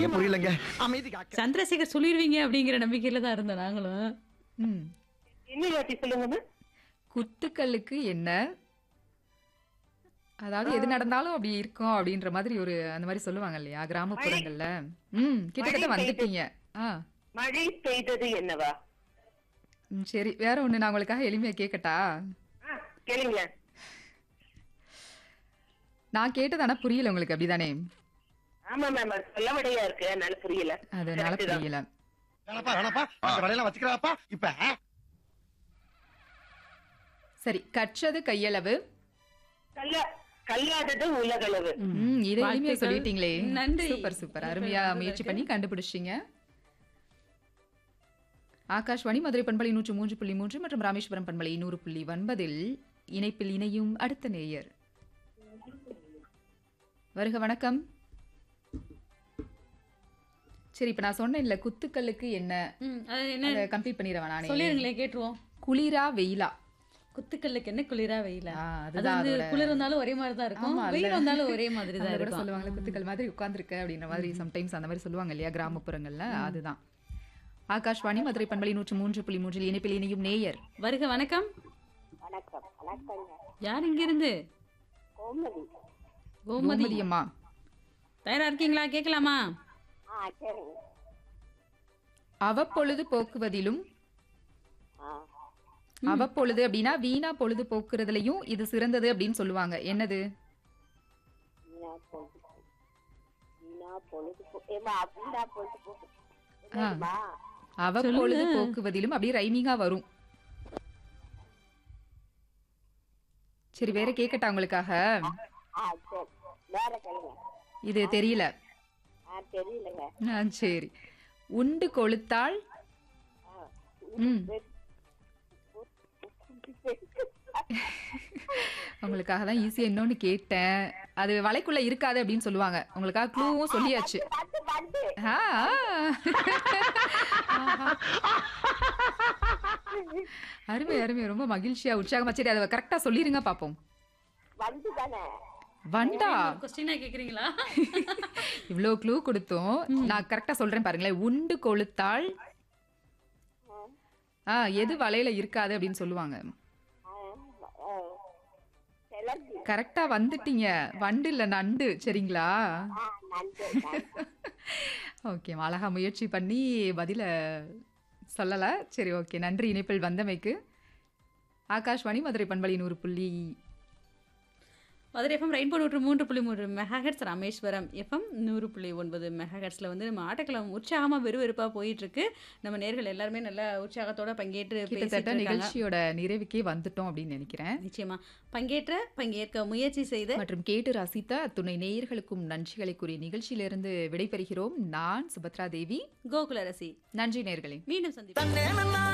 எனக்கே புரியலங்க அமைதி காக்க சந்திரசேகர் சொல்லிடுவீங்க அப்படிங்கிற நம்பிக்கையில தான் இருந்தோம் நாங்களும் ம் இன்னொரு வாட்டி சொல்லுங்க குத்துக்கல்லுக்கு என்ன அதாவது எது நடந்தாலும் அப்படி இருக்கும் அப்படின்ற மாதிரி ஒரு அந்த மாதிரி சொல்லுவாங்க இல்லையா கிராமப்புறங்கள்ல ம் கிட்டத்தட்ட மழை வந்துட்டீங்க ஆ மழை பெய்தது என்னவா ம், சரி வேற ஒண்ணு நான் உங்களுக்காக எளிமையா கேட்கட்டா ஆ, கேளுங்க நான் கேட்டது ஆனா புரியல உங்களுக்கு அப்படிதானே ஆமா மேம் அது சொல்லவடையா இருக்கு அதனால புரியல அதனால Correct தான். புரியல வேணாப்பா வேணாப்பா அந்த வேலையெல்லாம் வச்சுக்கிறாப்பா இப்ப சரி கற்றது கையளவு கல்ல கல்லாதது உலகளவு ம் இதை எளிமையா வாழ்த்துக்கள். சொல்லிட்டீங்களே நன்றி. சூப்பர் சூப்பர் அருமையா முயற்சி பண்ணி கண்டுபிடிச்சிங்க ஆகாஷ்வாணி மதுரை பண்பலை நூற்று மூன்று புள்ளி மூன்று மற்றும் ராமேஸ்வரம் பண்பலை நூறு புள்ளி ஒன்பதில் இணைப்பில் இணையும் அடுத்த நேயர் வருக வணக்கம் சரி இப்ப நான் சொன்னேன்ல குத்துக்கல்லுக்கு என்ன ம், அது என்ன அதை கம்ப்ளீட் பண்ணிடுவேன் நானே சொல்லிருங்களேன் கேட்டுருவோம் குளிரா வெயிலா குத்துக்கல்லுக்கு என்ன குளிரா வெயிலா ஆ, அது அதுதான் வந்து அதோட- குளிர் வந்தாலும் ஒரே மாதிரி தான் இருக்கும் ஆமா, வெயில் அதுல- வந்தாலும் ஒரே மாதிரி தான் அதை கூட இருக்கும் சொல்லுவாங்க குத்துக்கள் மாதிரி உட்கார்ந்துருக்க அப்படின்ற மாதிரி சம்டைம்ஸ் அந்த மாதிரி சொல்லுவாங்க இல்லையா கிராமப்புறங்கள்ல அதுதான் ஆகாஷ்வாணி மதுரை பண்பலை நூற்று மூன்று புள்ளி மூன்றில் இணைப்பில் இணையும் நேயர் வருக வணக்கம் வணக்கம் வணக்கங்க யார் இங்க இருந்து கோமதி கோமதி கோமதி அம்மா தயாரா இருக்கீங்களா கேட்கலாமா ஆ சரிங்க அவப்பொழுது போக்குவதிலும் அவப்பொழுது அப்படின்னா வீணா பொழுது போக்குறதுலயும் இது சிறந்தது அப்படின்னு சொல்லுவாங்க என்னது வீணா பொழுது வீணா பொழுது ஏமா வீணா பொழுது போக்கு ஆ. அவப்பொழுது போக்குவதிலும் அப்படியே ரைமிங்கா வரும் சரி வேற கேக்கட்டா உங்களுக்காக ஆ சரி வேற கேளுங்க இது தெரியல ஆ தெரியலங்க ஆ, சரி உண்டு கொளுத்தாள் ம் உங்களுக்காக தான் ஈஸியா இன்னொன்னு கேட்டேன் அது வலைக்குள்ள இருக்காது அப்படின்னு சொல்லுவாங்க உங்களுக்காக க்ளூவும் சொல்லியாச்சு பட்டு பட்டு ஆ, ஆ. ஆஹா. அருமை அருமை ரொம்ப மகிழ்ச்சியா உற்சாகமா சரி அதை கரெக்டா சொல்லிருங்க பாப்போம் வந்து தானே வண்டா கொஸ்டினா கேக்குறீங்களா இவ்ளோ க்ளூ கொடுத்தோம் நான் கரெக்டா சொல்றேன் பாருங்களேன் உண்டு கொளுத்தாள் ஆ எது வலையில இருக்காது அப்படின்னு சொல்லுவாங்க கிளம்பி கரெக்டா வந்துட்டீங்க வண்டு இல்ல நண்டு சரிங்களா ஆ நன்றி நன்றி. ஓகே அழகா முயற்சி பண்ணி பதில சொல்லல சரி ஓகே நன்றி இணைப்பில் வந்தமைக்கு ஆகாஷ்வாணி மதுரை பண்பலை நூறு புள்ளி மதுரை எஃப்எம் ரெயின்போ நூற்று மூன்று புள்ளி மூன்று மெகாஹெட்ஸ் ராமேஸ்வரம் எஃப்எம் நூறு புள்ளி ஒன்பது மெகாஹெட்ஸில் வந்து நம்ம ஆட்டக்கிழமை உற்சாகமாக விறுவிறுப்பாக போயிட்டு இருக்கு நம்ம நேர்கள் எல்லாருமே நல்ல உற்சாகத்தோட பங்கேற்று கிட்டத்தட்ட பேசிட்டு இருக்காங்க நிகழ்ச்சியோட நிறைவுக்கே வந்துட்டோம் அப்படின்னு நினைக்கிறேன் நிச்சயமா பங்கேற்ற பங்கேற்க முயற்சி செய்த மற்றும் கேட்டு ரசித்த துணை நேயர்களுக்கும் நன்றிகளை கூறிய நிகழ்ச்சியிலிருந்து விடைபெறுகிறோம் நான் சுபத்ரா தேவி கோகுலரசி நன்றி நேர்களே மீண்டும் சந்திப்போம்